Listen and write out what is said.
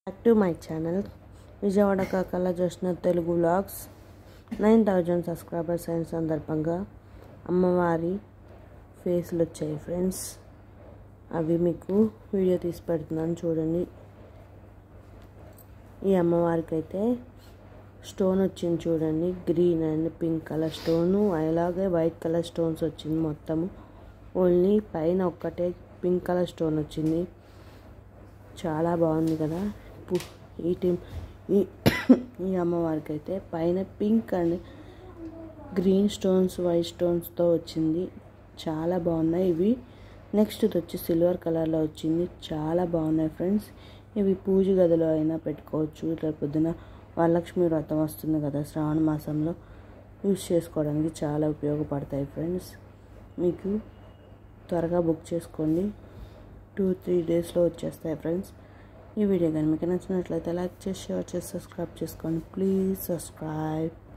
back to my channel Vijayawada కాకల చూసిన Telugu vlogs nine thousand subscribers అయిన సందర్భంగా అమ్మవారి ఫేస్లు వచ్చాయి ఫ్రెండ్స్ అవి మీకు వీడియో తీసి పెడుతున్నాను చూడండి ఈ అమ్మవారికి అయితే స్టోన్ వచ్చింది చూడండి green and pink colour stone అలాగే వైట్ కలర్ స్టోన్స్ వచ్చింది మొత్తము ఓన్లీ పైన ఒక్కటే పింక్ కలర్ స్టోన్ వచ్చింది చాలా బాగుంది కదా పు- ఈ టీం ఈ ఈ అమ్మవారికి అయితే పైన pink and green stones white స్టోన్స్తో వచ్చింది చాలా బాగున్నాయి ఇవి నెక్స్ట్ ఇది వచ్చి సిల్వర్ కలర్లో వచ్చింది చాలా బాగున్నాయి ఫ్రెండ్స్ ఇవి పూజ గదిలో అయినా పెట్టుకోవచ్చు రేపు పొద్దున వరలక్ష్మి వ్రతం వస్తుంది కదా శ్రావణ మాసంలో యూస్ చేసుకోవడానికి చాలా ఉపయోగపడతాయి ఫ్రెండ్స్ మీకు త్వరగా బుక్ చేసుకోండి టూ త్రీ డేస్లో వచ్చేస్తాయి ఫ్రెండ్స్ ఈ వీడియో కానీ మీకు నచ్చినట్లయితే లైక్ చేసి షేర్ చేసి సబ్స్క్రైబ్ చేసుకోండి ప్లీజ్ సబ్స్క్రైబ్